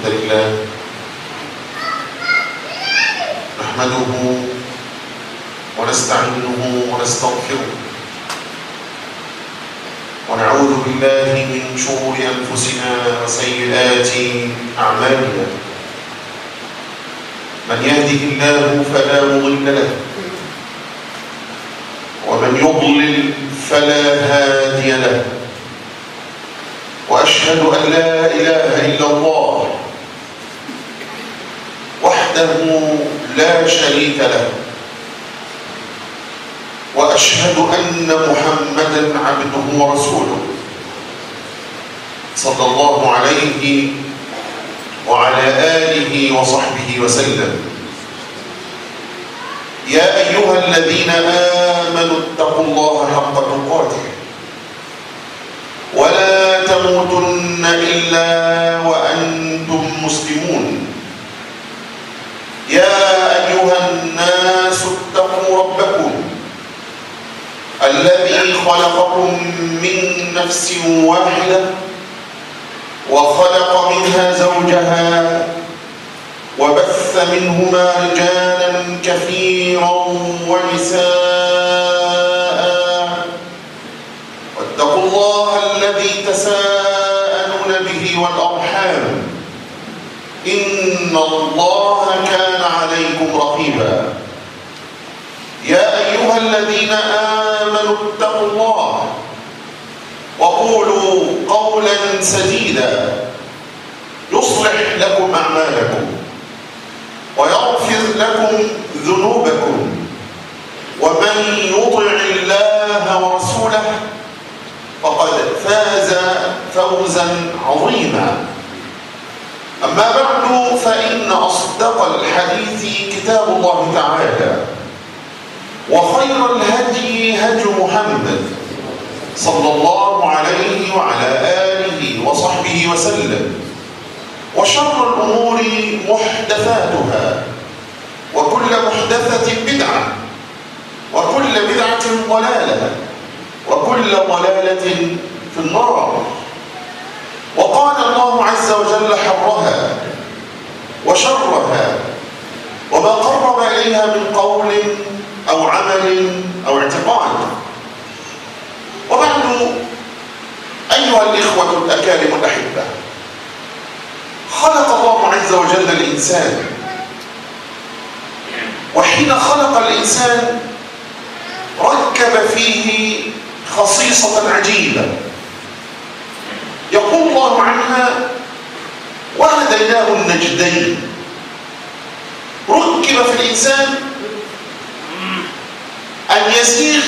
الحمد لله نحمده ونستعينه ونستغفره ونعوذ بالله من شرور أنفسنا وسيئات أعمالنا من يهده الله فلا مضل له ومن يضلل فلا هادي له واشهد ان لا اله الا الله وحده لا شريك له واشهد ان محمدا عبده ورسوله صلى الله عليه وعلى اله وصحبه وسلم يا ايها الذين امنوا اتقوا الله حق تقاته ولا تموتن الا وانتم مسلمون يا ايها الناس اتقوا ربكم الذي خلقكم من نفس واحده وخلق منها زوجها وبث منهما رجالا كثيرا ونساء واتقوا الله الذي تساءلون به والارحام ان الله كان عليكم رقيبا يا ايها الذين امنوا اتقوا الله وقولوا قولا سديدا يصلح لكم اعمالكم ويغفر لكم ذنوبكم ومن يطع الله ورسوله فقد فاز فوزا عظيما اما بعد فان اصدق الحديث كتاب الله تعالى وخير الهدي هدي محمد صلى الله عليه وعلى اله وصحبه وسلم وشر الأمور محدثاتها وكل محدثة بدعة وكل بدعة ضلالة وكل ضلالة في النار وقال الله عز وجل حرها وشرها وما قرب إليها من قول أو عمل أو اعتقاد وبعد أيها الإخوة الأكارم الأحبة خلق الله عز وجل الإنسان وحين خلق الإنسان ركب فيه خصيصة عجيبة يقول الله عنها وهديناه النجدين ركب في الإنسان أن يسير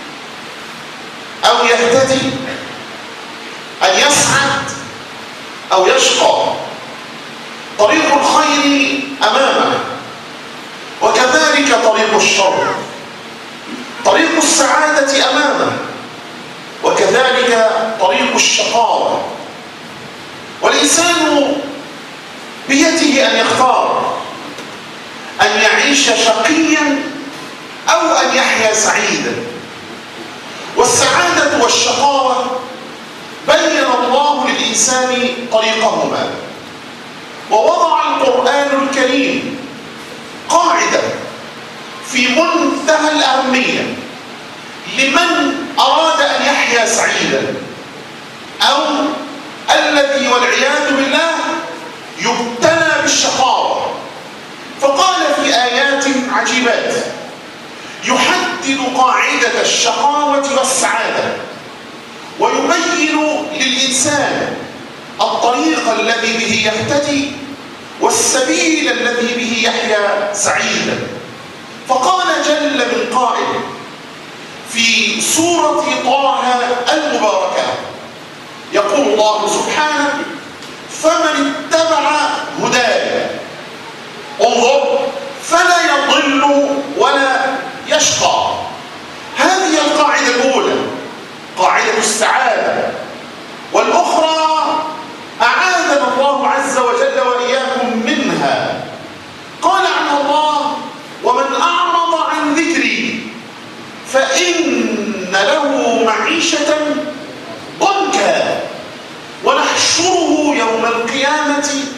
أو يهتدي أن يسعد أو يشقى طريق الخير أمامه وكذلك طريق الشر طريق السعادة أمامه وكذلك طريق الشقاوة والإنسان بيده أن يختار أن يعيش شقيا أو أن يحيا سعيدا والسعادة والشقاوة بين الله للإنسان طريقهما ووضع القرآن الكريم قاعدة في منتهى الأهمية لمن أراد أن يحيا سعيدا أو الذي والعياذ بالله يبتلى بالشقاوة فقال في آيات عجيبات يحدد قاعدة الشقاوة والسعادة ويبين للإنسان الطريق الذي به يهتدي والسبيل الذي به يحيا سعيدا فقال جل من قائل في سورة طه المباركة يقول الله سبحانه فمن اتبع هداي انظر فلا يضل ولا يشقى هذه القاعدة الأولى قاعدة السعادة والأخرى أعاذنا الله عز وجل وإياكم منها قال عنها الله ومن أعرض عن ذكري فإن له معيشة ضنكا ونحشره يوم القيامة أعمى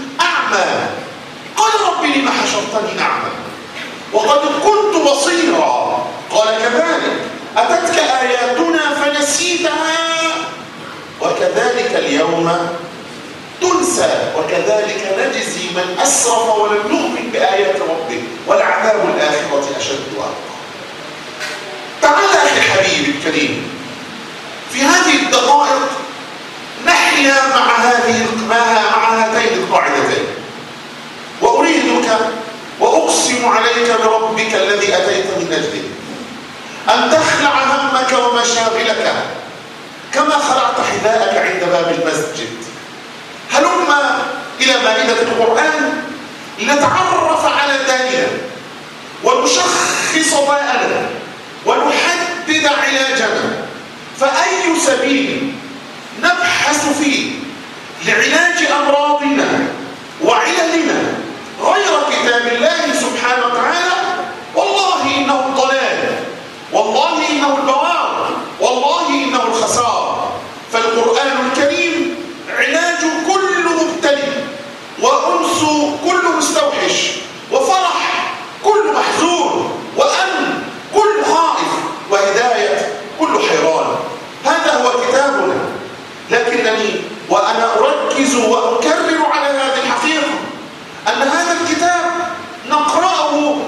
أعمى قال رب لم حشرتني أعمى وقد كنت بصيرا قال كذلك أتتك آياتنا فنسيتها وكذلك اليوم تنسى وكذلك نجزي من أسرف ولم يؤمن بآيات ربه والعذاب الآخرة أشد وأبقى تعال أخي حبيبي الكريم في هذه الدقائق نحيا مع هذه مع هاتين القاعدتين وأريدك وأقسم عليك بربك الذي أتيت من أجله أن تخلع همك ومشاغلك كما خلعت حذاءك عند باب المسجد هلم إلى مائدة القرآن لنتعرف على داننا ونشخص داءنا ونحدد علاجنا فأي سبيل نبحث فيه لعلاج أمراضنا وعللنا غير كتاب الله سبحانه وتعالى والله إنه الضلال والله إنه البوار والله إنه الخسار فالقرآن الكريم علاج كل مبتلي وأنس كل مستوحش وفرح كل محزون وأمن كل خائف وهداية كل حيران هذا هو كتابنا لكنني وأنا أركز وأكرر على هذه الحقيقة أن هذا الكتاب نقرأه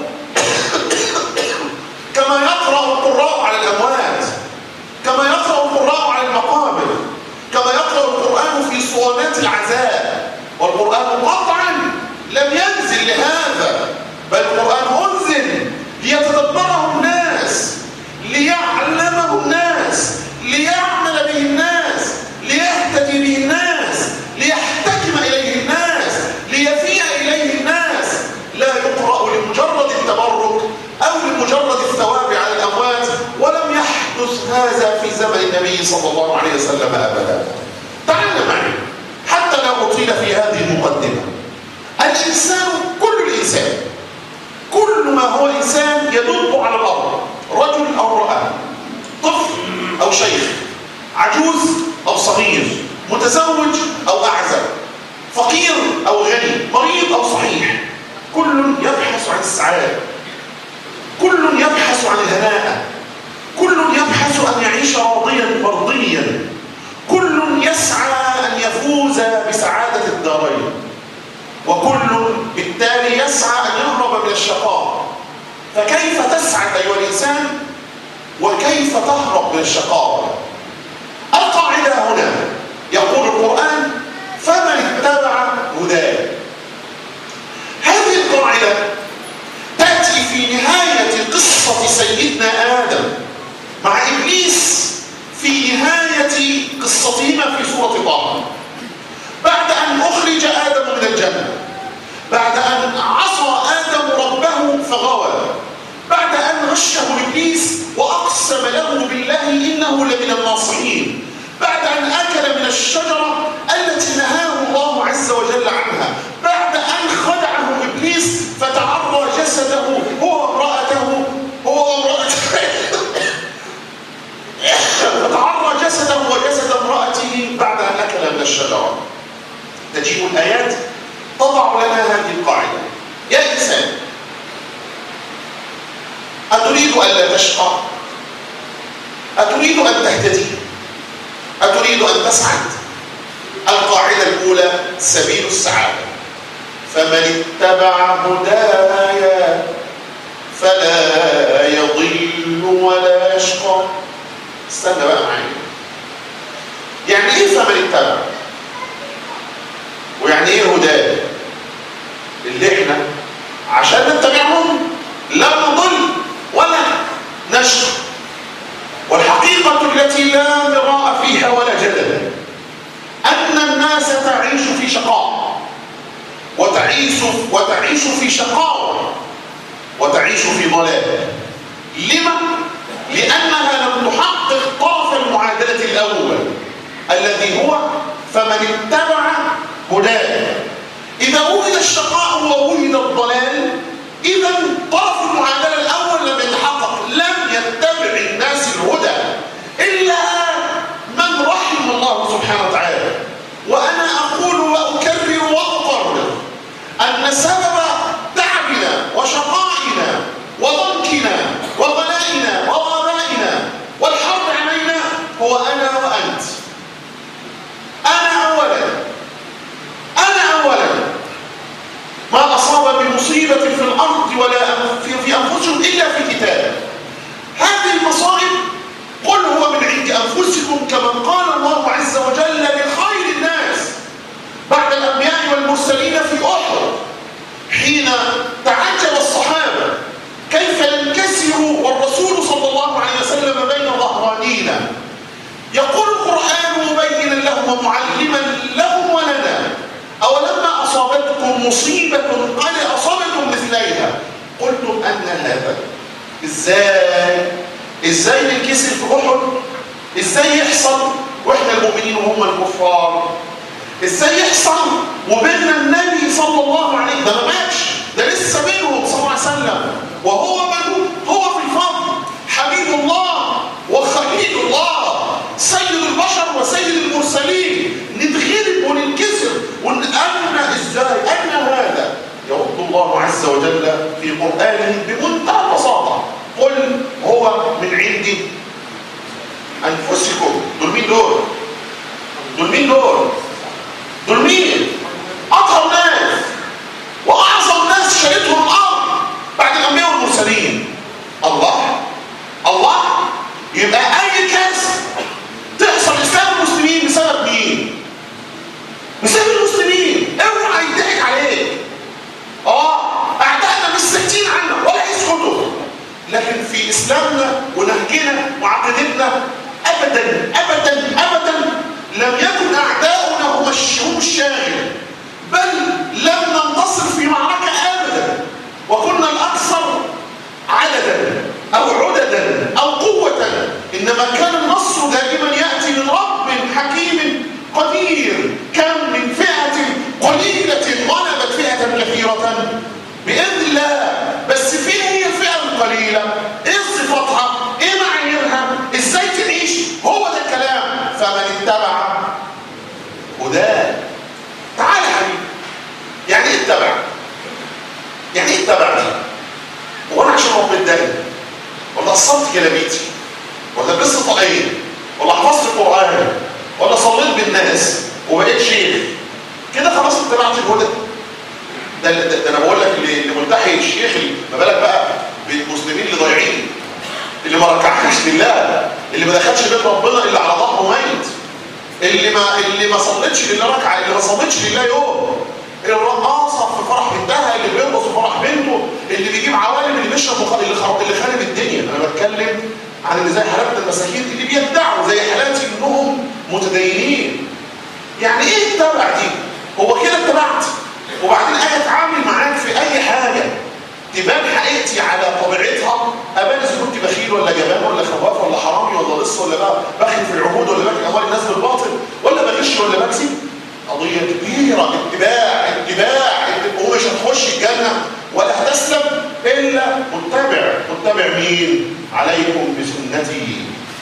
كما يقرأ القراء على الأموات كما يقرأ القراء على المقابر كما يقرأ القرآن في صوانات العذاب والقرآن قطعا لم ينزل لهذا بل القرآن أنزل ليتدبره الناس ليعلمه الناس ليعمل به الناس ليهتدي به الناس ليحتكم إليه الناس ليفيء إليه الناس لا يقرأ لمجرد التبرك أو لمجرد الثواب على الأموات ولم يحدث هذا في زمن النبي صلى الله عليه وسلم أبدا تعال معي حتى لا أطيل في هذه المقدمة الإنسان كل الإنسان كل ما هو إنسان يدب على الأرض رجل أو امرأة طفل أو شيخ عجوز أو صغير متزوج أو أعزب فقير أو غني مريض أو صحيح كل يبحث عن السعادة كل يبحث عن الهناء كل يبحث أن يعيش راضيا مرضيا كل يسعى أن يفوز بسعادة الدارين وكل بالتالي يسعى أن يهرب من الشقاء فكيف تسعد أيها الإنسان وكيف تهرب من الشقاء القاعدة هنا يقول القرآن فمن اتبع هداه هذه القاعدة تأتي في نهاية قصة سيدنا آدم مع إبليس في نهاية قصتهما في سورة طه بعد أن أخرج آدم من الجنة بعد أن عصى آدم ربه فغوى بعد أن غشه إبليس وأقسم له بالله إنه لمن الناصحين بعد أن أكل من الشجرة التي نهاه الله عز وجل عنها بعد أن خدعه إبليس فتعرى جسده هو وامرأته هو وامرأته فتعرى جسده وجسد امرأته بعد أن أكل من الشجرة تجيء الآيات تضع لنا هذه القاعدة يا إنسان أتريد أن لا تشقى أتريد أن تهتدي أتريد أن تسعد القاعدة الأولى سبيل السعادة فمن اتبع هدايا فلا يضل ولا يشقى استنى بقى معايا يعني ايه فمن اتبع ويعني ايه هدايا اللي احنا عشان نتبعهم لا نضل ولا نشقى والحقيقة التي لا مراء فيها ولا جدل أن الناس تعيش في شقاء وتعيش وتعيش في شقاوة وتعيش في ضلال لما؟ لأنها لم تحقق طرف المعادلة الأول الذي هو فمن اتبع هداه إذا وجد الشقاء ووجد الضلال إذا طرف المعادلة الأول لم يتحقق لم يتبع الناس الهدى إلا من رحم الله سبحانه وتعالى وأنا أقول وأكرر وأقرر مصيبة في الأرض ولا في, في أنفسهم إلا في كتاب هذه المصائب قل هو من عند أنفسكم كما قال الله عز وجل لخير الناس بعد الأنبياء والمرسلين في أحد حين تعجب الصحابة كيف ينكسر والرسول صلى الله عليه وسلم بين ظهرانينا يقول القرآن مبينا لهم ومعلما لهم ولنا أولما أصابتكم مصيبة قد أصابتم مثليها قلتم أن هذا إزاي إزاي ننكسر في أحد إزاي يحصل وإحنا المؤمنين وهم الكفار إزاي يحصل وبيننا النبي صلى الله عليه ده ما ماتش ده لسه بينهم صلى الله عليه وسلم وهو من هو في الفضل حبيب الله وخليل الله سيد البشر وسيد المرسلين نتغلب وننكسر ونأمن ازاي أن هذا يرد الله عز وجل في قرآنه بمنتهى البساطة قل هو من عندي أنفسكم دول مين دول؟ دول مين دول؟ دول مين؟ أطهر ناس وأعظم ناس شهدهم الأرض بعد الأنبياء والمرسلين الله الله يبقى أي كارثة تحصل إسلام المسلمين بسبب مين؟ بسبب المسلمين اوعى يضحك عليك اه اعدائنا مش ساكتين عنا ولا يسكتوا لكن في اسلامنا ونهجنا وعقيدتنا ابدا ابدا ابدا لم يكن اعداؤنا هم الشهوم الشاغل بل لم ننتصر في معركه ابدا وكنا الاكثر عددا او عددا او قوه انما كان النصر دائما ياتي من رب حكيم قدير كم من فئه قليله غلبت فئه كثيره باذن الله بس فين هي الفئه القليله ايه صفاتها ايه معاييرها ازاي تعيش هو ده الكلام فمن اتبع هداه تعال يا حبيبي يعني ايه اتبع يعني ايه اتبع دي هو انا عشان رب الدنيا ولا قصرت كلاميتي ولا لبست طاقيه ولا حفظت القران ولا صليت بالناس وبقيت شيخ كده خلاص اتبعت الهدى ده, ده, ده انا بقول لك اللي, اللي ملتحي الشيخ اللي ما بالك بقى بالمسلمين اللي ضايعين اللي ما ركعش لله اللي ما دخلش بيت ربنا اللي على ظهره ميت اللي ما اللي ما صلتش لله ركعه اللي ما صلتش لله يوم الرقاصه في فرح بنتها اللي بيرقص في فرح بنته اللي بيجيب عوالم اللي بيشرب مخ... اللي خرب اللي خارب الدنيا انا بتكلم عن اللي زي حالات المساكين اللي بيدعوا زي حالاتي انهم متدينين يعني ايه اتبع دي هو كده اتبعت وبعدين اجي اتعامل معاك في اي حاجه تبان حقيقتي على طبيعتها ابان اذا كنت بخيل ولا جبان ولا خواف ولا حرامي ولا لص ولا بقى بخل في العهود ولا باكل اموال الناس بالباطل ولا بغش ولا بكذب قضيه كبيره اتباع اتباع ومش هتخش الجنه ولا هتسلم الا متبع متبع مين عليكم بسنتي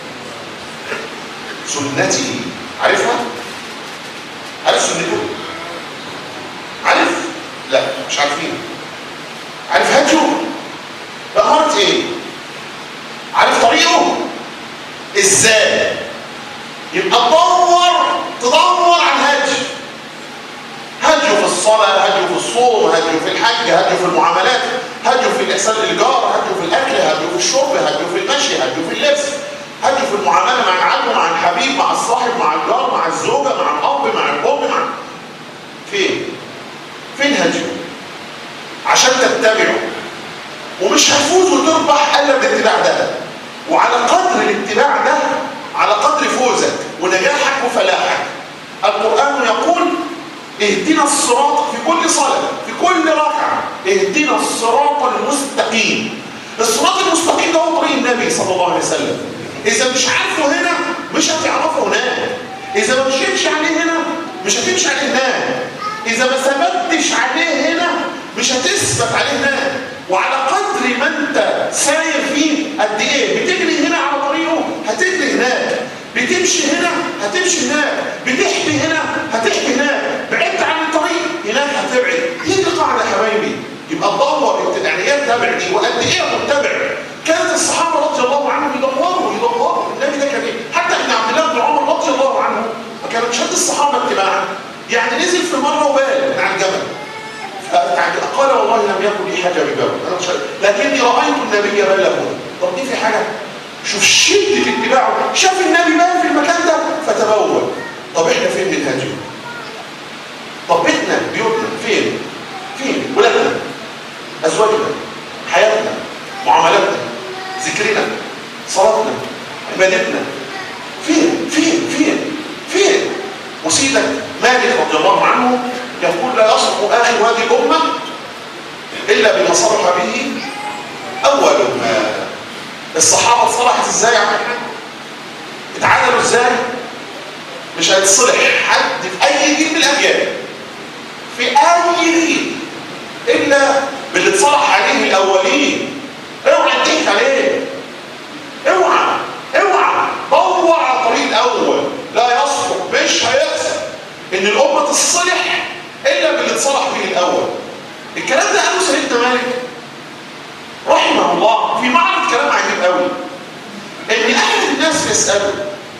سنتي عارفها عارف سنته عارف لا مش عارفين عارف هاتيه بأمارة ايه عارف طريقه ازاي يبقى تدور تدور على الهدي هديه في الصلاة هديه في الصوم هديه في الحج هديه في المعاملات هديه في الإحسان للجار هديه في الأكل هديه في الشرب هديه في المشي هديه في اللبس هديه في المعاملة مع العدو مع الحبيب مع الصاحب مع الجار مع الزوجة مع الأب مع الأم مع فين؟ فين هديه؟ عشان تتبعه ومش هتفوز وتربح الا بالاتباع ده وعلى قدر الاتباع ده على قدر فوزك ونجاحك وفلاحك القرآن يقول اهدنا الصراط في كل صلاة في كل ركعة اهدنا الصراط المستقيم الصراط المستقيم ده هو طريق النبي صلى الله عليه وسلم إذا مش عارفه هنا مش هتعرفه هناك إذا ما مشيتش عليه هنا مش هتمشي عليه هناك إذا ما ثبتش عليه هنا مش هتثبت عليه هناك وعلى قدر ما انت ساير فيه قد ايه بتجري هنا على طريقه هتجري هناك بتمشي هنا هتمشي هناك بتحكي هنا هتحكي هناك بعدت عن الطريق هناك هتبعد هي دي القاعده يا حبايبي يبقى تدور يعني ايه تتابع دي وقد ايه متبع كانت الصحابه رضي الله عنهم يدوروا يدوروا النبي ده كان ايه حتى ابن عبد الله بن عمر رضي الله عنه ما كانت شد الصحابه اتباعا يعني نزل في مره وبال من على الجبل قال والله لم يكن لي حاجه بباب انا مش لكني رايت النبي بلغه طب دي في حاجه شوف شده اتباعه شاف النبي بقى في المكان ده فتبول طب احنا فين من هاجم طب بيتنا بيوتنا فين فين ولادنا ازواجنا حياتنا معاملاتنا ذكرنا صلاتنا عبادتنا فين فين فين فين وسيدك مالك رضي الله عنه يقول لا يصلح اخر هذه الامه الا بما صلح به اولها الصحابه صلحت ازاي يا عم الحاج اتعادلوا ازاي مش هيتصلح حد في اي جيل من الاجيال في اي جيل الا باللي اتصلح عليه الاولين اوعى تضحك عليه اوعى اوعى دور على الطريق الاول لا يصلح مش هيحصل ان الامه تصلح الا باللي اتصلح به الاول الكلام ده قاله سيدنا مالك رحمه الله في معرض كلام عجيب قوي ان احد الناس يساله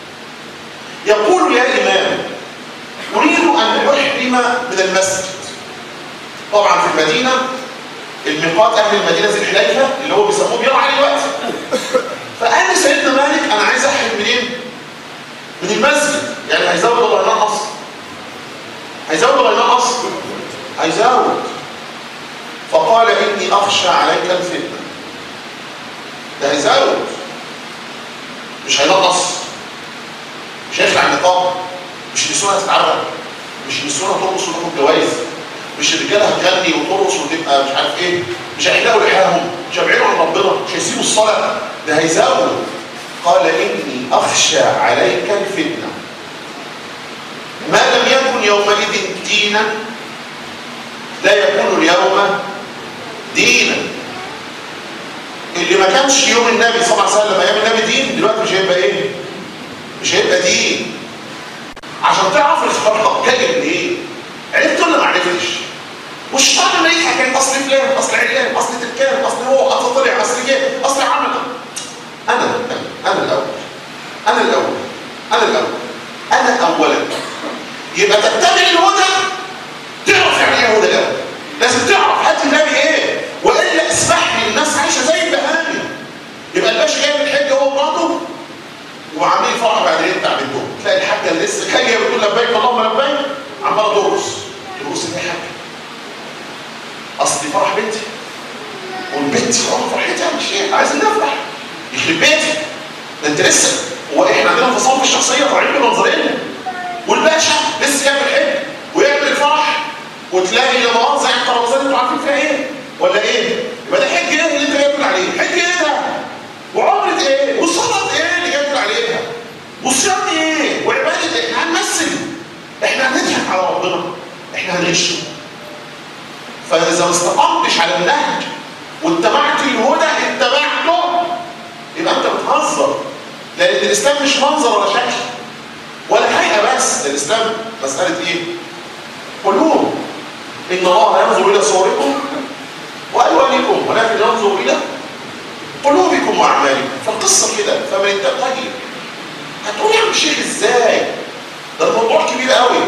يقول يا امام اريد ان احرم من المسجد طبعا في المدينه الميقات اهل المدينه ذي الحليفه اللي هو بيسموه بيرعى دلوقتي فقال لي سيدنا مالك انا عايز احرم منين من المسجد يعني هيزود ولا هينقص هيزود ولا ينقص هيزود فقال اني اخشى عليك الفتنه ده هيزود مش هينقص مش هيخلع النقاب مش النسوان هتتعرض مش النسوان هترقص وتاخد جوائز مش الرجاله هتغني وترقص وتبقى مش عارف ايه مش هيحلقوا لحاهم مش هيبعدوا عن ربنا مش هيسيبوا الصلاه ده هيزود قال اني اخشى عليك الفتنه ما لم يكن يومئذ دينا لا يكون اليوم دينا اللي ما كانش يوم النبي صلى الله عليه وسلم ايام النبي دين دلوقتي مش هيبقى ايه مش هيبقى دين عشان تعرف الخرق جاي منين عرفت ولا ما عرفتش والشيطان لما يضحك كان اصل فلان اصل علان اصل تلكان اصل هو اصل طلع اصل جه اصل عمل انا انا الاول انا الاول انا الاول انا اولا يبقى تتبع الهدى تعرف يعني ايه هدى الاول لازم تعرف هات النبي ايه والا اسمح لي الناس عايشه زي البهائم يبقى الباشا جاي من الحج هو ومراته وعاملين فرح بعد ايه بتاع بنتهم تلاقي الحاجه اللي لسه جايه بتقول لبيك اللهم لبيك عماله ترقص ترقص ايه يا حاجه اصل دي فرح بنتي والبنت اه فرحتها مش ايه عايزين نفرح يخرب بيتي ده انت لسه هو احنا عندنا انفصام في الشخصيه طالعين بمنظرين والباشا لسه جاي من الحج ويعمل الفرح وتلاقي لمرات زي الترابيزات انتوا عارفين فيها ايه ولا ايه يبقى ده حج ايه اللي انت جاي تقول عليه حج ايه ده وعمره ايه وصلاه ايه اللي جاي تقول عليها وصيام ايه وعباده ايه احنا هنمثل احنا هنضحك على ربنا احنا هنغش فاذا ما استقمتش على النهج واتبعت الهدى اتبعته يبقى انت بتهزر لان الاسلام مش منظر ولا شكل ولا هيئه بس الاسلام مساله ايه قلوب ان الله ينظر الى صوركم والوانكم ولكن ينظر الى قلوبكم واعمالكم فالقصه كده فمن انت طيب هتقول يا عم الشيخ ازاي ده الموضوع كبير قوي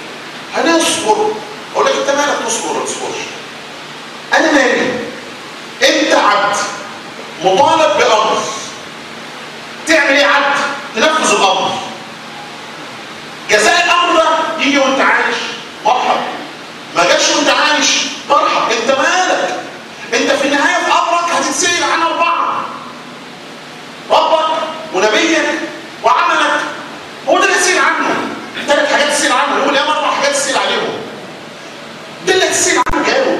هنصبر اقول لك انت مالك تصبر ولا تصبرش انا مالي انت عبد مطالب بامر تعمل ايه عبد تنفذ الامر جزاء الامر ده يجي وانت عايش مرحب ما جاش وانت عايش مرحب انت مالك انت في النهايه في امرك هتتسال عن اربعه ربك ونبيك وعملك هو ده اللي تسال عنه ثلاث حاجات تسال عنه يقول يا اربع حاجات تسال عليهم ده اللي تسال عنه جاوب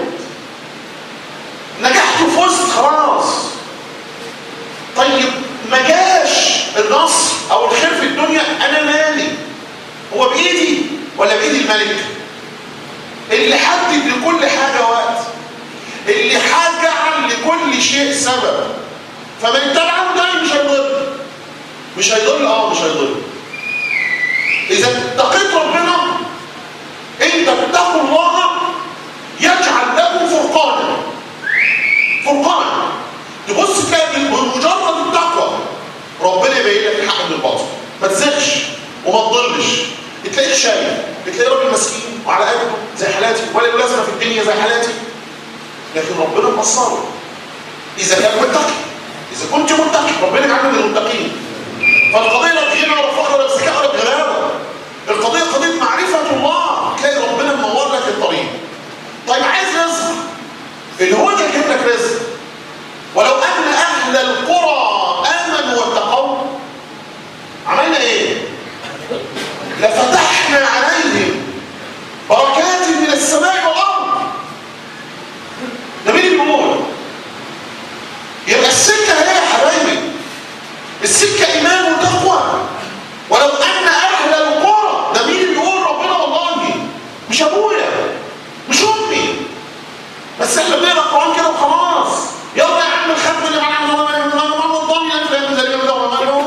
نجحت وفزت خلاص طيب ما جاش النصر او الخير في الدنيا انا مالي هو بايدي ولا بايد الملك اللي حدد لكل حاجه وقت اللي جعل لكل شيء سبب فمن اتبعه ده مش هيضل مش هيضل اه مش هيضل اذا اتقيت ربنا انت اتقوا الله يجعل لكم فرقانا فرقانا تبص تلاقي بمجرد التقوى ربنا يبين لك الحق من الباطل ما تزغش وما تضلش تلاقيك شايف بتلاقي راجل مسكين وعلى قده زي حالاتي ولا له لازمه في الدنيا الدنيا زي حالاتي لكن ربنا مقصره اذا كان متقي اذا كنت متقي ربنا يجعلنا من المتقين فالقضيه لا غنى ولا فقر ولا ذكاء ولا غلاوه القضيه قضيه معرفه الله تلاقي ربنا منور لك الطريق طيب عايز رزق الهدى يجيب لك رزق ولو ان اهل القرى امنوا واتقوا عملنا ايه لفتحنا عليهم بركات من السماء والارض ده مين اللي بيقول يبقى السكه هي يا حبايبي السكه ايمان وتقوى ولو ان اهل القرى ده مين اللي بيقول ربنا والله مش ابويا مش امي بس احنا بنقرا القران كده وخلاص يلا يا عم الختم اللي معانا ما الضامن افهم زي ما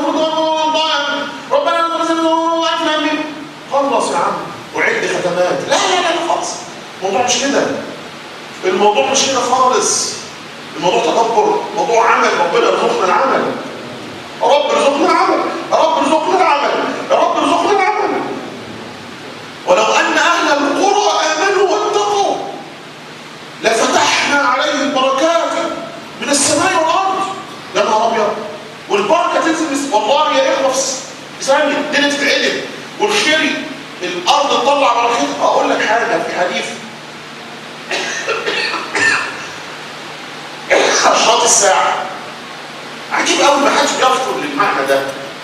ربنا افهم خلص يا عم وعد ختمات لا لا لا خالص الموضوع مش كده الموضوع مش كده خالص الموضوع تدبر موضوع عمل ربنا يرزقنا العمل يا رب ارزقنا العمل يا رب ارزقنا العمل يا رب ارزقنا العمل ولو ان اهل القرى امنوا واتقوا لفتحنا عليهم بركات من السماء والارض يا نهار ابيض والبركه تنزل والله يا اخوه في ثانيه الدنيا تتعدل والخير الارض تطلع بركتها اقول لك حاجه في حديث اشراط الساعه عجيب قوي ما حدش بيفطر للمعنى ده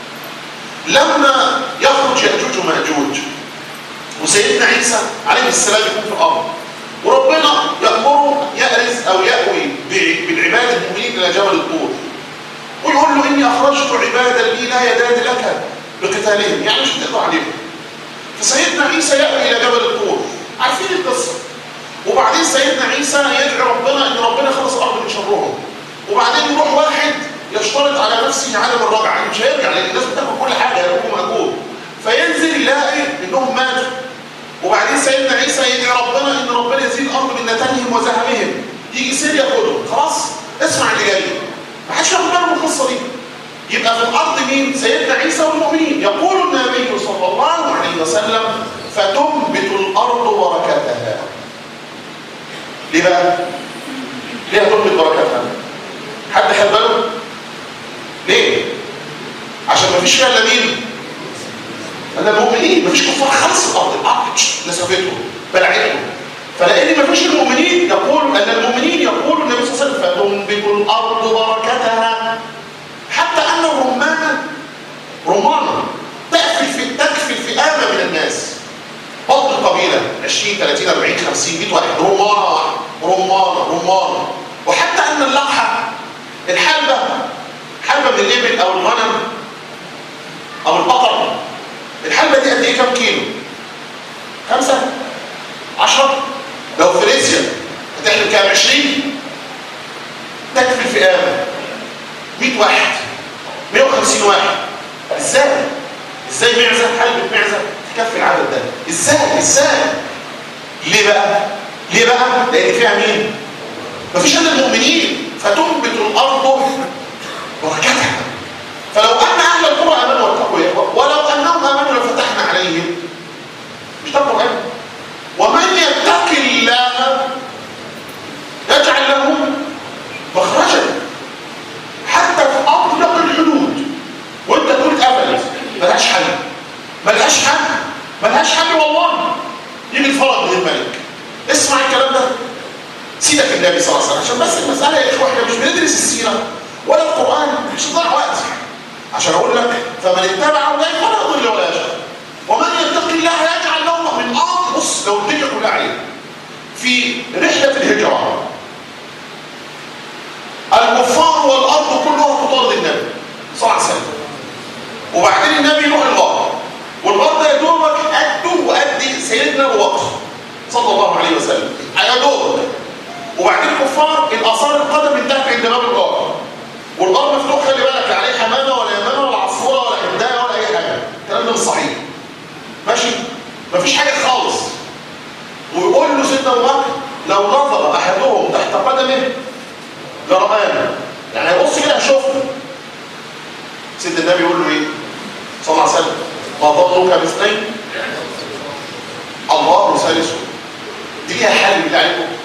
لما يخرج ياجوج وماجوج وسيدنا عيسى عليه السلام يكون في الارض وربنا يامره يأرز او يأوي بالعباد المؤمنين الى جبل الطور ويقول له اني اخرجت عبادا لي لا يداد لك بقتالهم يعني مش هتقدر عليهم فسيدنا عيسى يأوي الى جبل الطور عارفين القصه وبعدين سيدنا عيسى يدعي ربنا ان ربنا يخلص الارض من شرهم وبعدين يروح واحد يشترط على نفسه عدم الرجعه مش هيرجع لان الناس بتاخد كل حاجه يروحوا مأجور فينزل يلاقي انهم ماتوا وبعدين سيدنا عيسى يدعي ربنا ان ربنا يزيل الارض من نتنهم وزهمهم يجي سير ياخدهم خلاص اسمع اللي جاي ما حدش ياخد باله من القصه دي يبقى في الارض مين سيدنا عيسى والمؤمنين يقول النبي صلى الله عليه وسلم فتنبت الارض بركتها ليه بقى ليه هتنبت بركتها حد خد باله ليه عشان ما فيش فيها الا مين الا المؤمنين ما فيش كفار خالص الارض الارض نسفتهم بلعتهم فلان ما فيش المؤمنين يقول ان المؤمنين يقول النبي صلى الله عليه وسلم فتنبت الارض بركتها حتى ان الرمان رمانه تكفي في تكفي فئامه من الناس بطن القبيله 20 30 40 50 100 واحد رمانه واحده رمانه رمانه وحتى ان اللقحه الحلبه حلبه من الابل او الغنم او البقر الحلبه دي قد ايه كام كيلو خمسة عشرة لو فريسيا هتعمل كام عشرين تكفي الفئامة 100 واحد 150 واحد ازاي ازاي معزة حلبة معزة تكفي العدد ده ازاي ازاي ليه بقى ليه بقى لان فيها مين مفيش الا المؤمنين فتنبت الارض بركتها فلو ان اهل القرى امنوا واتقوا ولو انهم امنوا لفتحنا عليهم مش ده القران ومن يتق الله يجعل له مخرجا حتى في اطلق الحدود وانت تقول اتقفلت ملهاش حل ملهاش حل ملهاش حل والله يجي الفرج من الملك اسمع الكلام ده سيدك النبي صلى الله عليه وسلم عشان بس المساله يا اخوه احنا مش بندرس السيره ولا القران مش نضيع وقت عشان اقول لك فمن اتبع هداي فلا يضل ولا يشقى ومن يتق الله يجعل له من ارض بص لو الدنيا كلها عليه في رحله الهجره الكفار والارض كلها تطارد النبي صلى الله عليه وسلم وبعدين النبي يروح الغار والغار ده يا دوبك قده وقد سيدنا ابو بكر صلى الله عليه وسلم يا دوبك وبعدين الكفار الاثار القدم انتهت عند باب الغار والغار مفتوح خلي بالك لا عليه حمامه ولا يمامه ولا عصفوره ولا حدايه ولا اي حاجه الكلام ده مش صحيح ماشي مفيش حاجه خالص ويقول له سيدنا ابو بكر لو نظر احدهم تحت قدمه لرآنا يعني هيبص كده هيشوفنا سيدنا النبي يقول له ايه صلى الله عليه وسلم ما ظنك باثنين الله ثالثه دي ليها حل بالله عليكم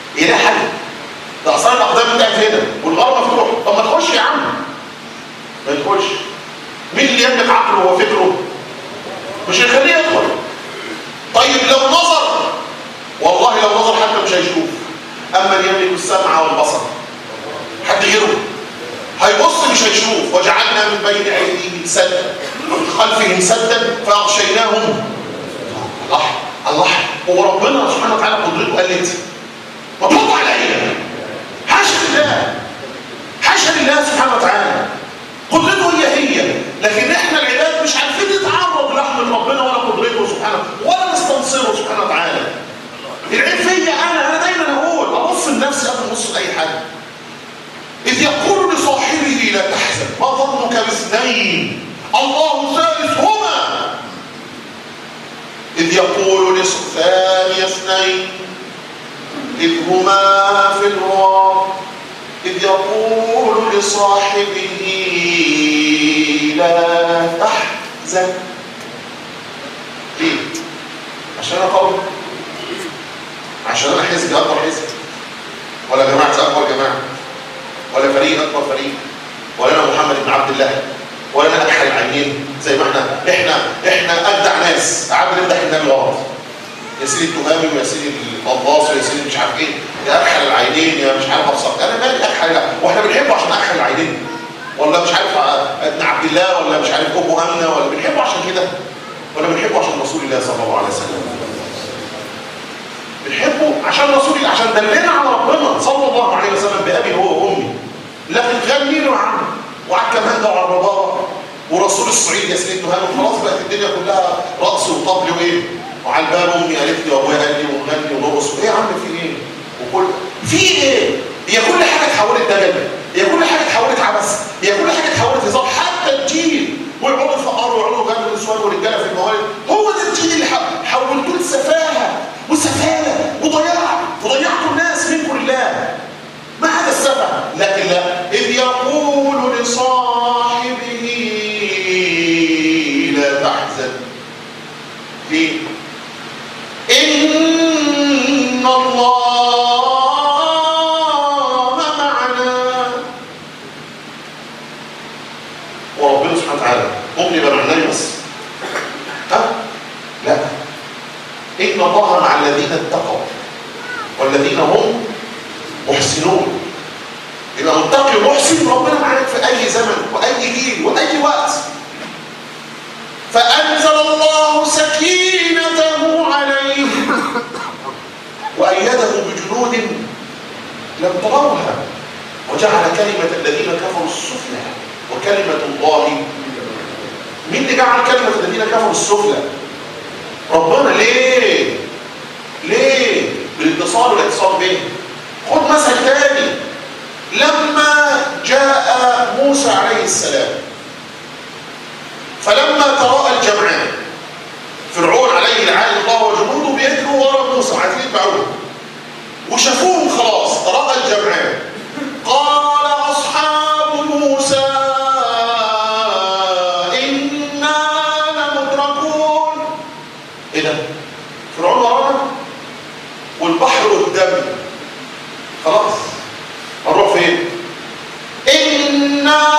يلاقي حل ده اصلا الاقدام بتاعت هنا والغرب مفتوح طب ما تخش يا عم ما تخش مين اللي يملك عقله وفكره مش هيخليه يدخل طيب لو نظر والله لو نظر حتى مش هيشوف اما اللي يملك السمع والبصر حد غيره هيبص مش هيشوف وجعلنا من بين ايديهم سدا ومن خلفهم سدا فاغشيناهم الله الله هو ربنا سبحانه وتعالى قدرته قلت ما ترد عليا حاشا لله حاشا لله سبحانه وتعالى قدرته هي هي لكن احنا العباد مش عارفين نتعرض لرحمه ربنا ولا قدرته سبحانه ولا نستنصره سبحانه وتعالى العيب فيا انا انا دايما اقول ابص لنفسي قبل ما ابص لاي حد اذ يقول لصاحبه لا تحزن ما ظنك باثنين الله ثالثهما اذ يقول لثاني اثنين اذ هما في الغار إذ يقول لصاحبه لا تحزن ليه؟ عشان أنا قوي عشان أنا حزب أكبر حزب ولا جماعة أكبر جماعة ولا فريق أكبر فريق ولا أنا محمد بن عبد الله ولا أنا أكحل العينين زي ما احنا احنا احنا أجدع ناس قعدنا نمدح النبي غلط يا سيدي التهامي ويا سيدي القناص ويا سيدي مش عارف ايه يا اكحل العينين يا مش عارف ابصر انا مالي اكحل لا واحنا بنحبه عشان اكحل العينين ولا مش عارف ابن عبد الله ولا مش عارف ام امنه ولا بنحبه عشان كده ولا بنحبه عشان رسول الله صلى الله عليه وسلم بنحبه عشان رسول الله عشان دلنا على ربنا صلى الله عليه وسلم بابي هو وامي لكن غني له عنه وعلى الكمانجه وعلى الربابه ورسول الصعيد يا سيدي التهامي خلاص بقت الدنيا كلها رقص وطبل وايه وعلى الباب امي قالت لي وابويا قال لي ونغني ونرقص ايه يا عم في ايه وكل في ايه هي كل حاجه اتحولت دجل هي كل حاجه اتحولت عبث هي كل حاجه اتحولت هزار حتى الدين ويقعدوا يفقروا ويقعدوا جنب النسوان والرجاله في الموارد هو ده الدين اللي حولتوه لسفاهه وسفاله وضياع وضيعتوا الناس منكم لله ما هذا السبب لكن لا اذ يقول لصاحبه لا تحزن ليه إن الله معنا وربنا سبحانه وتعالى ممكن يبقى معناه بس ها لا إن الله مع الذين اتقوا والذين هم محسنون يبقى متقي ومحسن ربنا معاك في أي زمن وأي جيل وأي وقت فأنزل الله سكينته عليه وأيده بجنود لم تروها وجعل كلمة الذين كفروا السفلى وكلمة الله مين اللي جعل كلمة الذين كفروا السفلى ربنا ليه ليه بالاتصال والاتصال به خد مثل تاني لما جاء موسى عليه السلام فلما تراءى الجمعان فرعون عليه لعان الله وجنوده بيجروا ورا موسى عايزين يتبعوه وشافوهم خلاص تراءى الجمعان قال اصحاب موسى انا لمدركون ايه ده فرعون ورانا والبحر قدامنا خلاص هنروح فين انا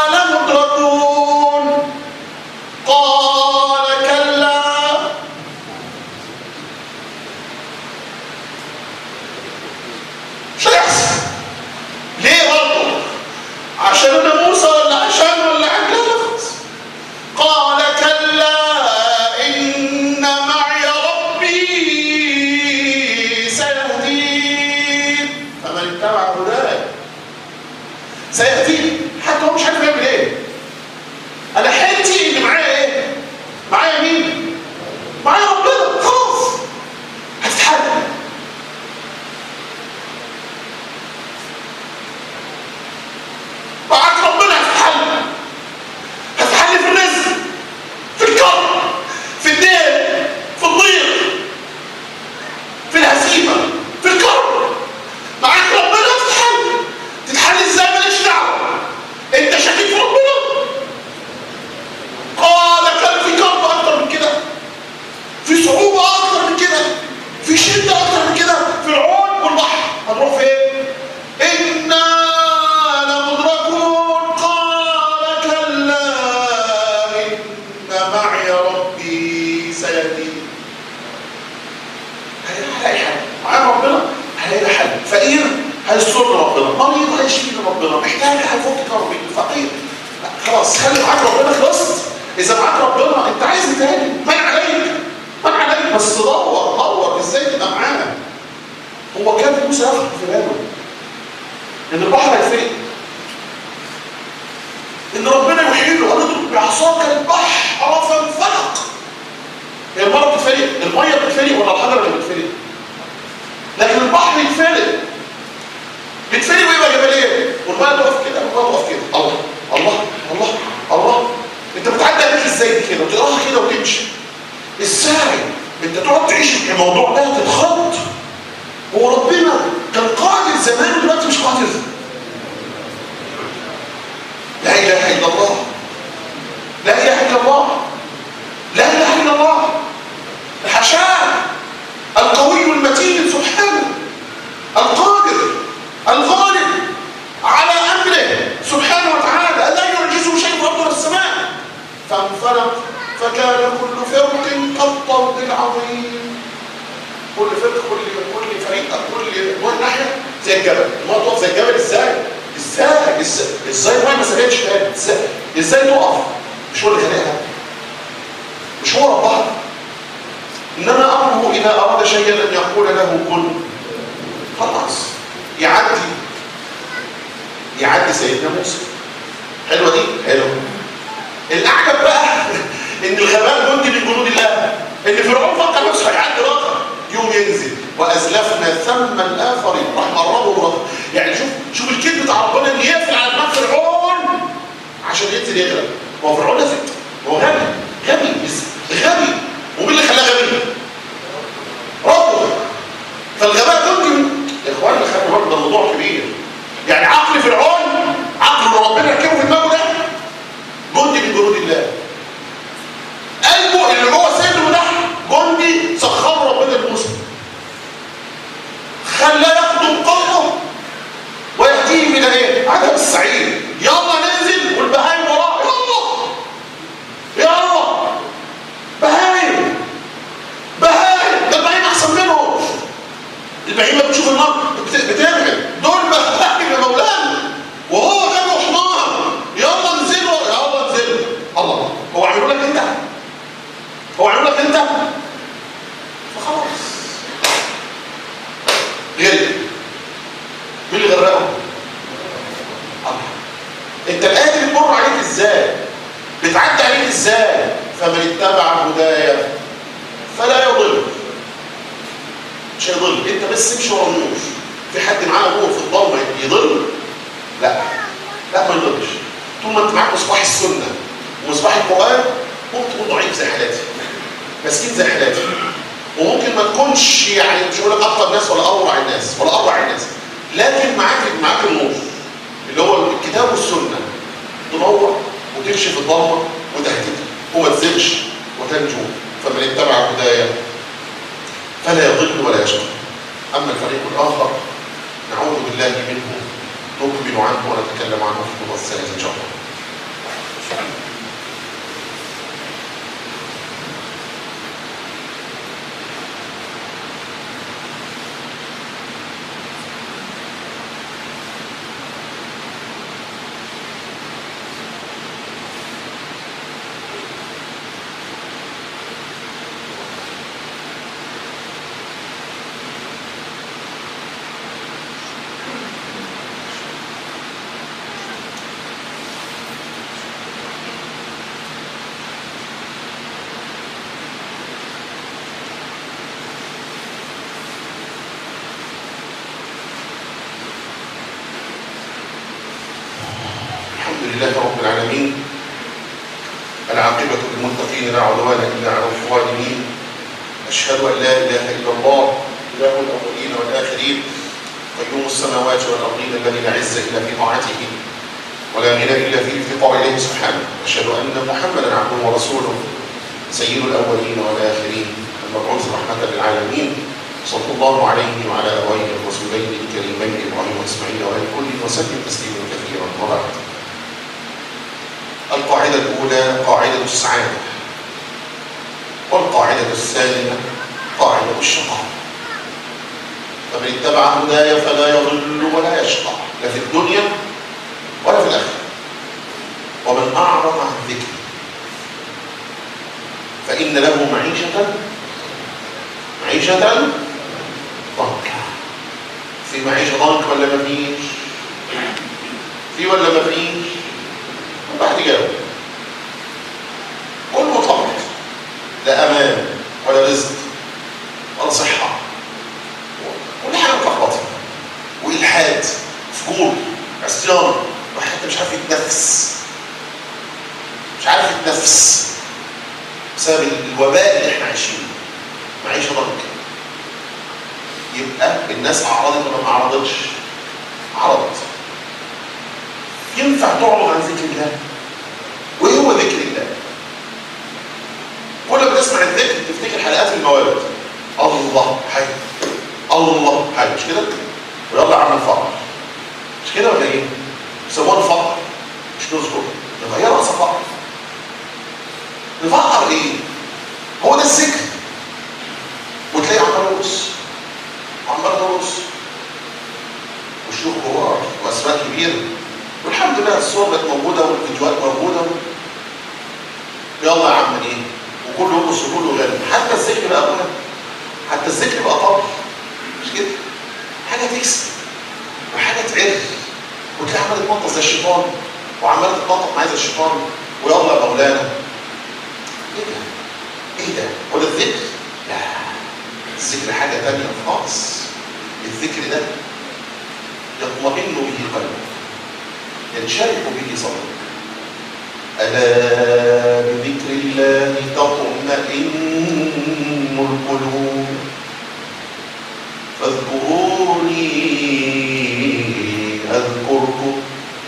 لمدركون قال كلا مش هيحصل ليه برضه عشان انا موسى ولا عشان ولا عشان لا خلاص قال كلا ان معي ربي سيهدين فمن اتبع هداي سيهدين حتى هو مش عارف يعمل ايه انا حيلتي اللي معايا ايه معايا مين معايا ربنا خلاص هتتحل معاك ربنا هتتحل هتتحل في الرزق في الكرم في الدين في الضيق في الهزيمه في الكرم معاك ربنا هتتحل تتحل ازاي ماليش دعوه هيسترنا ربنا مريض هيشفينا ربنا محتاج هيفك كربي فقير خلاص خلي معاك ربنا خلصت اذا معاك ربنا انت عايز إيه تاني من عليك من عليك بس دور دور ازاي تبقى معانا هو كان موسى يخرج في باله ان البحر هيتفرق ان ربنا يحيله قال اضرب بعصاك البحر فانفلق هي الميه بتتفرق الميه بتتفرق ولا الحجر اللي بتتفرق لكن البحر يتفرق بيتفرق ويبقى جبلين والميه تقف كده والميه تقف كده الله الله الله الله انت بتعدي عليك ازاي دي كده وتقراها كده وتمشي ازاي انت تقعد تعيش الموضوع ده تتخض هو ربنا كان قادر زمان ودلوقتي مش قادر لا اله الا الله لا اله الا الله لا اله الا الله حشاه القوي المتين سبحانه القادر الغالب على امره سبحانه وتعالى لا يعجزه شيء في ارض السماء فانفلق فكان كل فرق كالطرد العظيم كل فرق كل كل فريق كل واحد ناحيه زي الجبل ما تقف زي الجبل ازاي ازاي ازاي ازاي الميه ما سابتش تاني ازاي ازاي تقف مش هو اللي خلقها مش هو ربها انما امره اذا اراد شيئا ان يقول له كن خلاص يعدي يعدي سيدنا موسى حلوه دي حلوه الاعجب بقى ان الغباء جندي من جنود الله ان فرعون فكر نفسه هيعدي رقم يوم ينزل وازلفنا ثم الاخرين راح مربوا رقم يعني شوف شوف الكذب بتاع ربنا اللي يقفل على دماغ فرعون عشان ينزل يغرق هو فرعون ده هو غبي غبي غبي ومين اللي خلاه غبي؟ ربه فالغباء جندي يا اخوانا خلي بالك ده موضوع كبير يعني عقل فرعون عقل اللي ربنا ركبه في دماغه ده جندي من جنود الله قلبه اللي جوه صدره ده جندي سخره ربنا لموسى خلاه يخدم قومه ويهديهم الى ايه؟ عدم السعير يلا ننزل والبهايم وراه يلا يلا بهايم بهايم ده البهايم احسن منهم البهيمه بتشوف النار بتعمل دول بهايم يا مولانا وهو غبي وحمار يلا انزلوا يلا انزلوا الله هو عملوا لك انت هو عملوا لك انت فخلاص غير مين اللي غرقه الله انت الايه دي بتمر عليك ازاي بتعدي عليك ازاي فمن اتبع هدايا فلا يضل مش هيضل انت بس امشي ورا النور في حد معاه نور في الضلمه يضل لا لا ما يضلش طول ما انت معاك مصباح السنه ومصباح القران ممكن تكون ضعيف زي حالاتي مسكين زي حالاتي وممكن ما تكونش يعني مش هقول لك اقوى الناس ولا اروع الناس ولا اروع الناس لكن معاك معاك النور اللي هو الكتاب والسنه تنور وتكشف الضلمه وتهتدي وما تزغش وتنجو فمن اتبع هدايا فلا يضل ولا يشقى اما الفريق الاخر نعوذ بالله منه نقبل عنه ونتكلم عنه في خطبه السنه ان شاء الله لله رب العالمين العاقبة للمتقين لا عدوان إلا على الظالمين أشهد أن لا إله إلا الله إله الأولين والآخرين قيوم السماوات والأرضين الذي لا عز إلا في طاعته ولا غنى إلا في الافتقار إليه سبحانه أشهد أن محمدا عبده ورسوله سيد الأولين والآخرين المبعوث رحمة للعالمين صلى الله عليه وعلى أبويه الرسولين الكريمين إبراهيم وإسماعيل وآل كل وسلم تسليما كثيرا وبعد القاعدة الأولى قاعدة السعادة والقاعدة الثانية قاعدة الشقاء فمن اتبع هداي فلا يضل ولا يشقى لا في الدنيا ولا في الاخره ومن اعرض عن ذكري فان له معيشه معيشه ضنكا في معيشه ضنك ولا ما فيش في ولا ما فيش واحد يجاوب كل مطلق لا امان ولا رزق ولا صحه كل حاجه متلخبطه والحاد فجور عصيان واحد حتى مش عارف يتنفس مش عارف يتنفس بسبب الوباء اللي احنا عايشينه معيشه ضنك يبقى الناس اعرضت ولا ما اعرضتش عرضت ينفع تعرض عن ذكر الله وايه هو ذكر الله كل ما تسمع الذكر تفتكر حلقات الموالد الله حي الله حي مش كده ويلا عمل فقر مش كده ولا ايه يسموها الفقر مش نذكر نغيرها اصلا فقر نفقر ايه هو ده الذكر وتلاقيه عمال يرقص عمال يرقص وشيوخ كبار واسماء كبيره والحمد لله الصور بقت موجوده والفيديوهات موجوده يلا يا عم ايه وكله يرقص وكله يغني حتى الذكر بقى غنى حتى الذكر بقى طبل مش كده حاجه تكسب وحاجه تعر وتلاقي عمال تتنطط زي الشيطان وعمال تتنطط معايا زي الشيطان ويلا يا مولانا ايه ده؟ ايه ده؟ هو ده الذكر؟ لا الذكر حاجه تانيه خالص الذكر ده يطمئن به قلبك ينشرح به صدرك ألا بذكر الله تطمئن القلوب فاذكروني أذكركم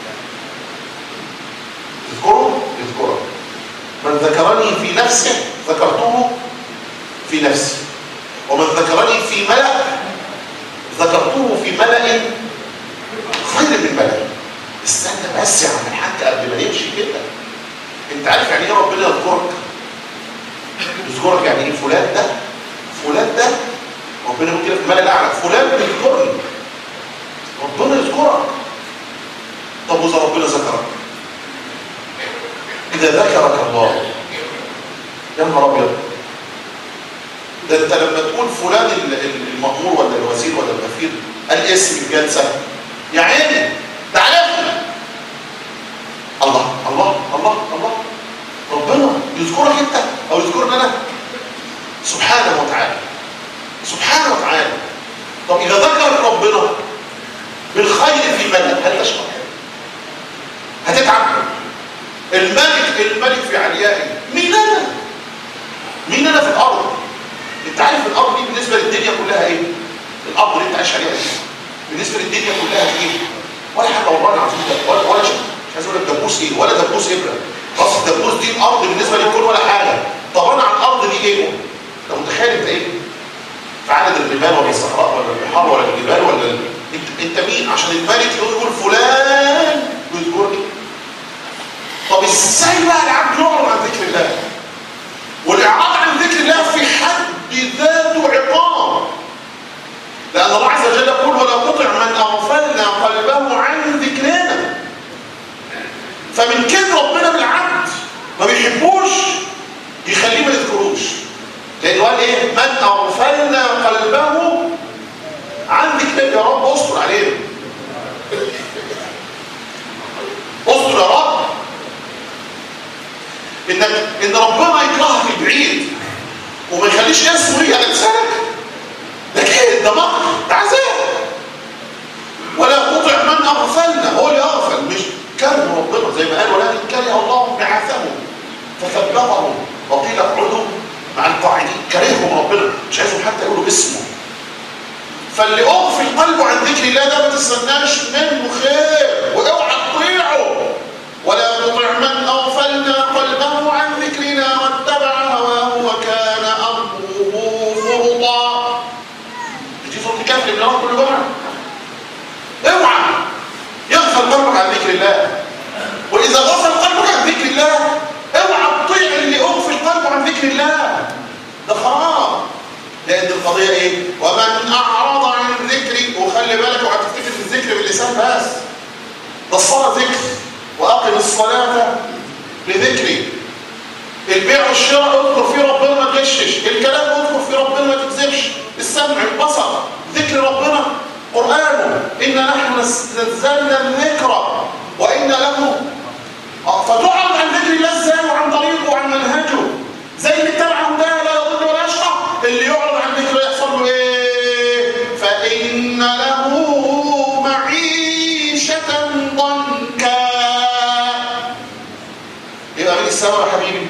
اذكروا اذكروا من ذكرني في نفسه ذكرته في نفسي ومن ذكرني في ملأ ذكرته في ملأ خير من ملأ استنى بس يا عم الحاج قبل ما يمشي كده انت عارف يعني ايه ربنا يذكرك يذكرك يعني ايه فلان ده فلان ده ربنا يقول كده في الملأ الاعلى فلان بيذكرني ربنا يذكرك طب واذا ربنا ذكرك اذا ذكرك الله يا نهار ابيض ده انت لما تقول فلان المأمور ولا الوزير ولا الغفير الاسم الجلسه يا عيني ده عرفنا الله الله الله الله ربنا يذكرك انت او يذكرني انا سبحانه وتعالى سبحانه وتعالى طب اذا ذكرك ربنا بالخير في ملك هل تشكر هتتعب الملك الملك في عليائه مين انا مين انا في الارض انت عارف الارض دي بالنسبه للدنيا كلها ايه الارض اللي انت عايش عليها دي بالنسبه للدنيا كلها ايه ولا حاجه والله العظيم ولا ولا شيء مش عايز اقول لك دبوس ايه ولا دبوس ابره خلاص الدبوس دي الارض بالنسبه للكون ولا حاجه طب انا على الارض دي ايه انت متخيل انت ايه في عدد الرمال ولا الصحراء ولا البحار ولا الجبال ولا ال... انت, انت مين عشان الملك يقول فلان ويذكرني طب ازاي بقى العبد يعرض عن ذكر الله والاعراض عن ذكر الله في حد ذاته عقاب لأن الله عز وجل يقول ولا تطع من أغفلنا قلبه عن ذكرنا فمن كده ربنا بالعبد ما بيحبوش يخليه ما يذكروش لأنه قال إيه من أغفلنا قلبه عن ذكرنا يا رب استر علينا استر يا رب إنك إن ربنا يكرهك البعيد وما يخليش اسمه يجي على لسانك ده كده ده مكر ده عذاب ولا تطع من اغفلنا هو اللي اغفل مش كره ربنا زي ما قال ولكن كره الله بعثهم فثبتهم وقيل اقعدوا مع القاعدين كرههم ربنا مش عايزهم حتى يقولوا اسمه فاللي اغفل قلبه عن ذكر الله ده ما تستناش منه خير واوعى تطيعه ولا تطع من اغفلنا قلبه عن ذكرنا واتبع هواه وكان امره فرطا دي صوت الكهف اللي بنقراه كل جمعه اوعى يغفل قلبك عن ذكر الله واذا غفل قلبك عن ذكر الله اوعى تطيع اللي اغفل قلبه عن ذكر الله ده خراب لان القضيه ايه ومن اعرض عن ذكر اللسان بس ده الصلاة ذكر وأقم الصلاة لذكري البيع والشراء اذكر فيه ربنا ما تغشش الكلام اذكر فيه ربنا ما تكذبش السمع البصر ذكر ربنا قرآنه إن نحن نزلنا الذكر وإن له فتعرض عن ذكر الله ازاي وعن طريقه وعن منهجه زي اللي اتبع هداه لا يضل ولا يشقى اللي يعرض عن ذكره يحصل له ايه فإن له معيشة ضنكا يبقى مين السبب يا حبيبي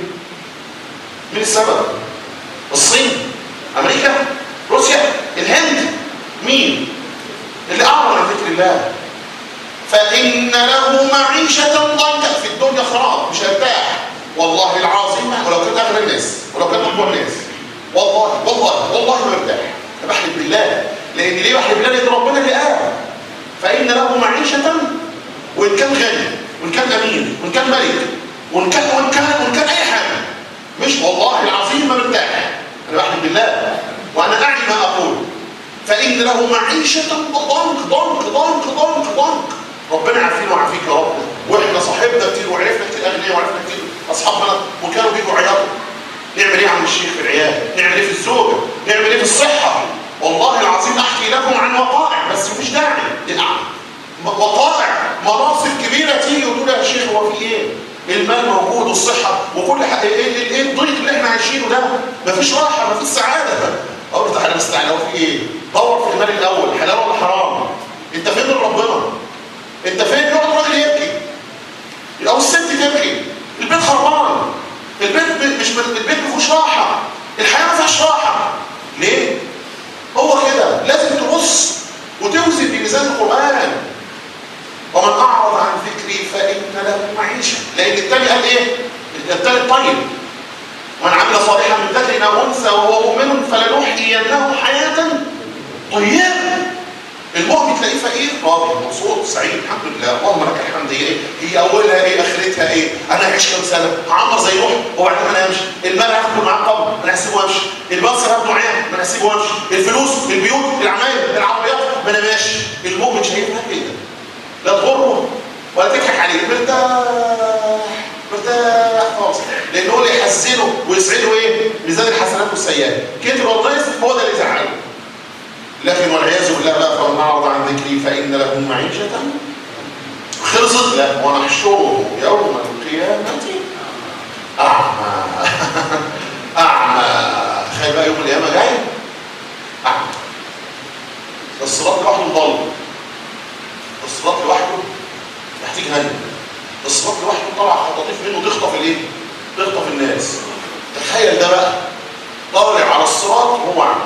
مين السبب الصين امريكا روسيا الهند مين اللي اعرض عن ذكر الله فإن له معيشة ضنكا في الدنيا خراب مش هيرتاح والله العظيم ولو كان اغنى الناس ولو كان اقوى الناس والله والله والله ما يرتاح انا بحلف بالله لان ليه بحلف بالله لان ربنا اللي قال فإن له معيشة وإن كان غني وإن كان أمير وإن كان ملك وإن كان وإن كان وإن كان أي حاجة مش والله العظيم ما مرتاح أنا بحلف بالله وأنا أعي ما أقول فإن له معيشة ضنك ضنك ضنك ضنك ضنك ربنا عارفين وعارفيك يا رب واحنا صاحبنا كتير وعرفنا كتير اغنياء وعرفنا كتير اصحابنا وكانوا بيجوا عياطوا نعمل ايه يا عم الشيخ في العيال نعمل ايه في الزوجه نعمل ايه في الصحه والله العظيم احكي لكم عن وقائع بس مفيش داعي للأعمى وقائع مناصب كبيره تيجي وتقول يا شيخ هو في ايه المال موجود والصحه وكل حاجه ايه ايه ايه الضيق اللي احنا عايشينه ده مفيش راحه مفيش سعاده اقول له تعالى بس تعالى هو في ايه دور في المال الاول حلال ولا حرام انت فين من ربنا انت فين يقعد الراجل يبكي او الست تبكي البيت خربان البيت مش البيت ما فيهوش راحه الحياه ما فيهاش راحه ليه هو كده لازم تبص وتوزن بميزان القران ومن اعرض عن ذكري فان له معيشه لان الثاني قال ايه الثالث طيب من عمل صالحا من ذكر او انثى وهو مؤمن فلنحيينه حياه طيبه المؤمن تلاقيه فقير راضي مبسوط سعيد الحمد لله اللهم لك الحمد هي ايه هي اولها ايه اخرتها ايه انا هعيش كام سنه هعمر زي روح وبعدين انا امشي المال هاخده معاه قبل انا هسيبه وامشي البصر هاخده معايا ما انا هسيبه وامشي الفلوس البيوت العماير العربيات ما انا ماشي المؤمن شايفها كده لا تغره ولا تضحك عليه مرتاح مرتاح خالص لان هو اللي يحسنه ويسعده ايه ميزان الحسنات والسيئات كتر والناس هو ده اللي يزعله لكن والعياذ بالله بقى فمن اعرض عن ذكري فان له معيشه خلصت لا ونحشره يوم القيامه اعمى اعمى تخيل بقى يوم القيامه جاي اعمى الصراط لوحده ضل الصراط لوحده محتاج هني الصراط لوحده طلع خطاطيف منه تخطف الايه تخطف الناس تخيل ده بقى طالع على الصراط وهو اعمى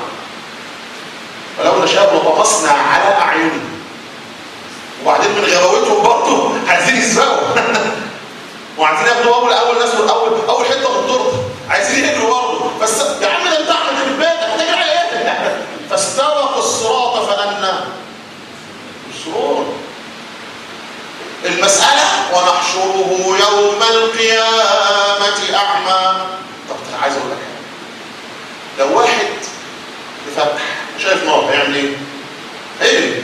ولو نشاء لطمسنا على اعينهم وبعدين من غباوتهم برضه عايزين يسبقوا وعايزين ياخدوا اول اول ناس اول اول حته من الطرق عايزين يجروا برضه بس يا عم ده انت احمد في البيت هتجري على ايه فاستبقوا الصراط فانا يبصرون المساله ونحشره يوم القيامه اعمى طب عايز اقول لك لو واحد يفتح شايف نار هيعمل ايه؟ هيجري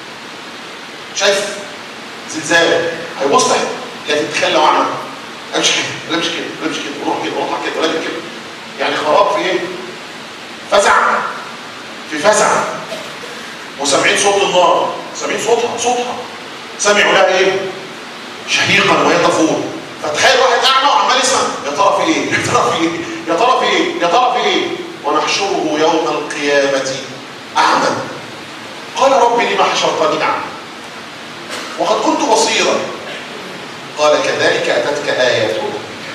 شايف زلزال هيبص تحت لكن تخيل لو عمل امشي كده ولا امشي كده ولا امشي كده وروح كده وروح كده ولا كده يعني خراب في ايه؟ فزع في فزع وسامعين صوت النار سامعين صوتها صوتها سمعوا لها ايه؟ شهيقا وهي تفور فتخيل واحد اعمى وعمال يسمع يا ترى في ايه؟ يا ترى في ايه؟ يا ترى في ايه؟ يا ترى في ايه؟ ونحشره يوم القيامة أعمى قال رب لما حشرتني أعمى وقد كنت بصيرا قال كذلك أتتك آياتنا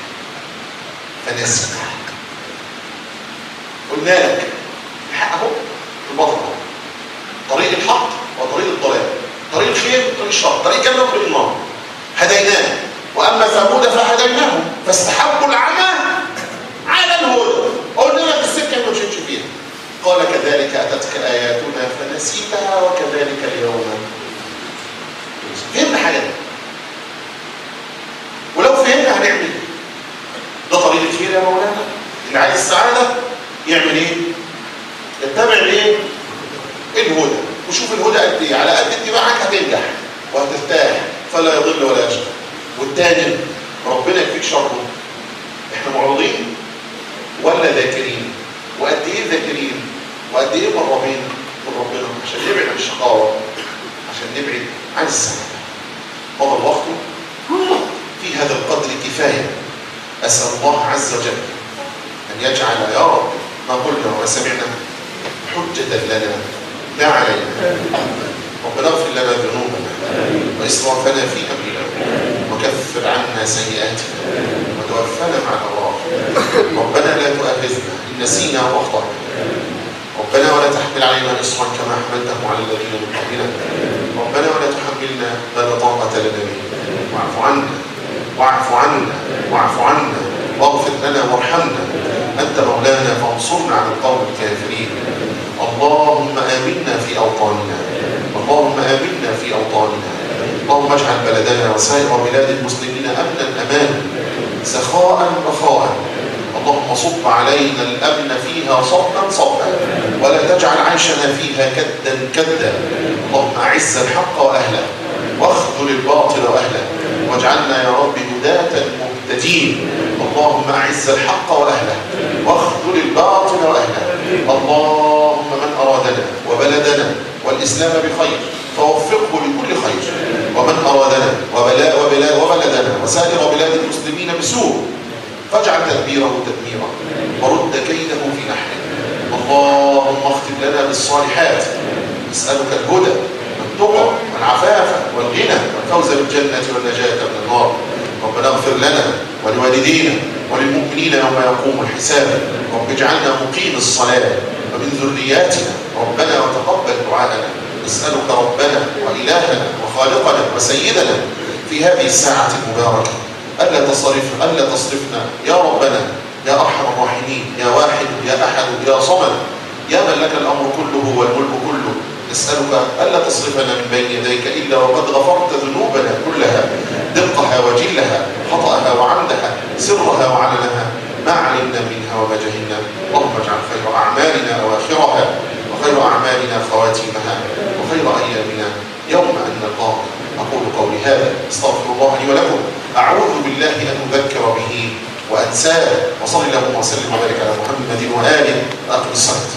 فنسيتها قلنا لك الحق اهو الباطل اهو طريق الحق وطريق الضلال طريق الخير وطريق الشر طريق الجنه وطريق النار هديناه واما ثمود فهديناهم فاستحبوا العمى على الهدى قلنا لك السكه ما مشيتش فيها قال كذلك اتتك اياتنا فنسيتها وكذلك اليوم فهمنا حاجه ولو فهمنا هنعمل ايه ده طريق الخير يا مولانا اللي عايز السعاده يعمل ايه يتبع الايه الهدى وشوف الهدى قد ايه على قد اتباعك هتنجح وهترتاح فلا يضل ولا يشقى والتاني ربنا يكفيك شره احنا معرضين ولا ذاكرين وقد ايه ذاكرين وقد ايه مقربين من ربنا عشان نبعد عن الشقاوه عشان نبعد عن السعاده مضى الوقت في هذا القدر كفايه اسال الله عز وجل ان يجعل يا رب ما قلنا وما سمعنا حجه لنا لا علينا ربنا اغفر لنا ذنوبنا واسرافنا في امرنا وكفر عنا سيئاتنا وتوفنا مع الابرار ربنا لا تؤاخذنا ان نسينا واخطانا ربنا ولا تحمل علينا اصرا كما حملته على الذين من قبلنا ربنا ولا تحملنا ما لا طاقه لنا به واعف عنا واعف عنا واعف عنا واغفر لنا وارحمنا انت مولانا فانصرنا على القوم الكافرين اللهم امنا في اوطاننا اللهم امنا في اوطاننا اللهم اجعل بلدنا وسائر بلاد المسلمين امنا امانا سخاء رخاء اللهم صب علينا الامن فيها صبا صبا ولا تجعل عيشنا فيها كدا كدا اللهم اعز الحق واهله واخذل الباطل واهله واجعلنا يا رب هداة مهتدين اللهم اعز الحق واهله واخذل الباطل واهله اللهم من ارادنا وبلدنا والاسلام بخير فوفقه لكل خير ومن ارادنا وبلا وبلا وبلدنا وسائر بلاد المسلمين بسوء فاجعل تدبيره تدميرا ورد كيده في نحره اللهم اختم لنا بالصالحات نسالك الهدى والتقى والعفاف والغنى والفوز بالجنه والنجاه من النار ربنا اغفر لنا ولوالدينا وللمؤمنين يوم يقوم الحساب رب اجعلنا مقيم الصلاه ومن ذرياتنا ربنا وتقبل دعاءنا نسالك ربنا والهنا وخالقنا وسيدنا في هذه الساعه المباركه ألا تصرف ألا تصرفنا يا ربنا يا أرحم الراحمين يا واحد يا أحد يا صمد يا من لك الأمر كله والملك كله نسألك ألا تصرفنا من بين يديك إلا وقد غفرت ذنوبنا كلها دقها وجلها خطأها وعمدها سرها وعلنها ما علمنا منها وما جهلنا اللهم اجعل خير أعمالنا أواخرها وخير أعمالنا خواتيمها وخير أيامنا يوم أن نلقاك أقول قولي هذا استغفر الله لي ولكم أعوذ بالله أن أذكر به وأنساه وصلى اللهم وسلم وبارك على محمد وآله وأقم الصلاة